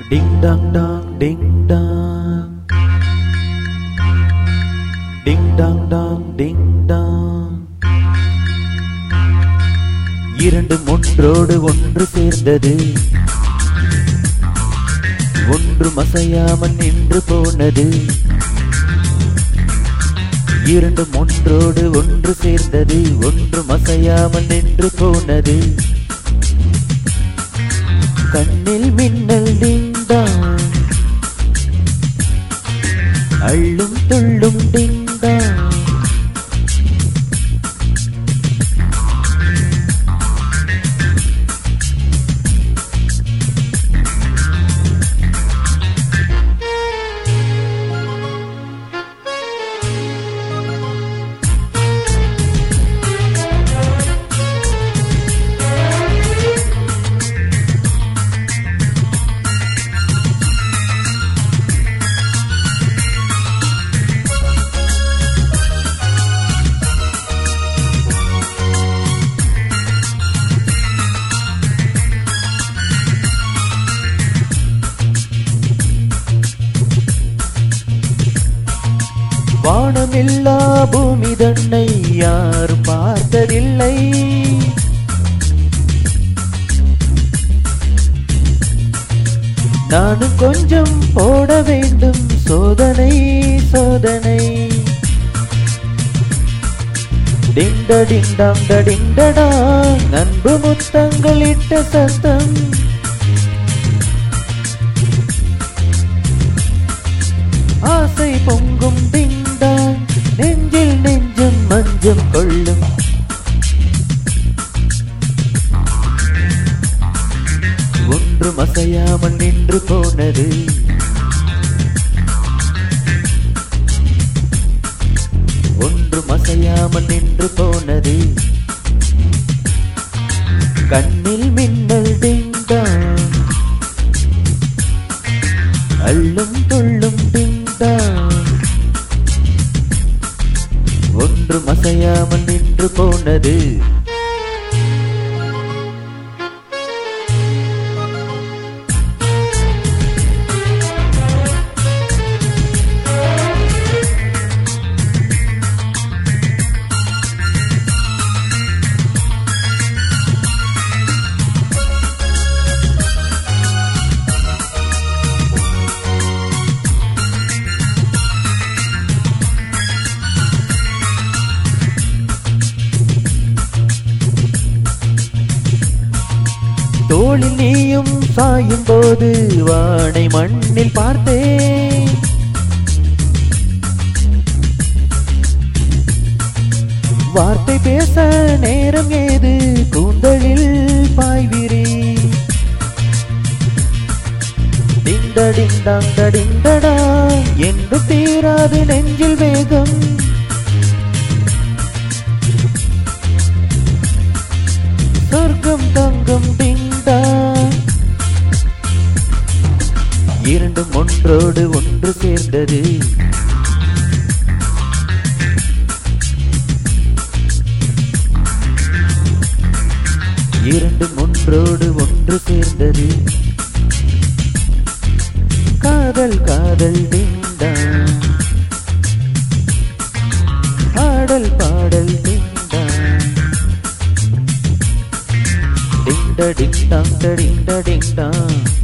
டிங் dong dong ding dong ding dong dong ding dong இரண்டும் ஒன்றோடு ஒன்று சேர்ந்தது ஒன்று மசையாமல் நின்று போனது இரண்டும் ஒன்றோடு ஒன்று சேர்ந்தது ஒன்று மசையாமல் நின்று போனது கண்ணில் மின்னல் டிங்டாங் அள்ளும் துள்ளும் டிங்டாங் வானமில்லா பூமி தன்னை யாரும் பார்த்ததில்லை நானும் கொஞ்சம் போட வேண்டும் சோதனை சோதனை டிண்ட டிண்டாம் டிண்டடா அன்பு முத்தங்கள் இட்ட சத்தம் ஆசை பொங்கும் டிண்டாங் நெஞ்சில் நெஞ்சம் மஞ்சம் கொள்ளும் ஒன்று மசையாமல் நின்று போனது ஒன்று மசையாமல் நின்று போனது கண்ணில் மின்னல் டிண்டாங் அள்ளும் துள்ளும் டிண்டாங் ஒன்று மசையாமல் நின்று போனது தோளில் நீயும் சாயும் போது வானை மண்ணில் பார்த்தேன் வார்த்தை பேச நேரம் ஏது கூந்தலில் பாய்விரி டிண்ட டிண்டாங் டிண்டடா என்று தீராது நெஞ்சில் வேகம் சொர்க்கம் தங்கம் டிண்டா இரண்டும் ஒன்றோடு ஒன்று சேர்ந்தது இரண்டும் ஒன்றோடு ஒன்று சேர்ந்தது காதல் காதல் டிண்டா ஆடல் பாடல் டிண்டா டிண்ட டிண்டாங் டிண்ட டிண்டாங்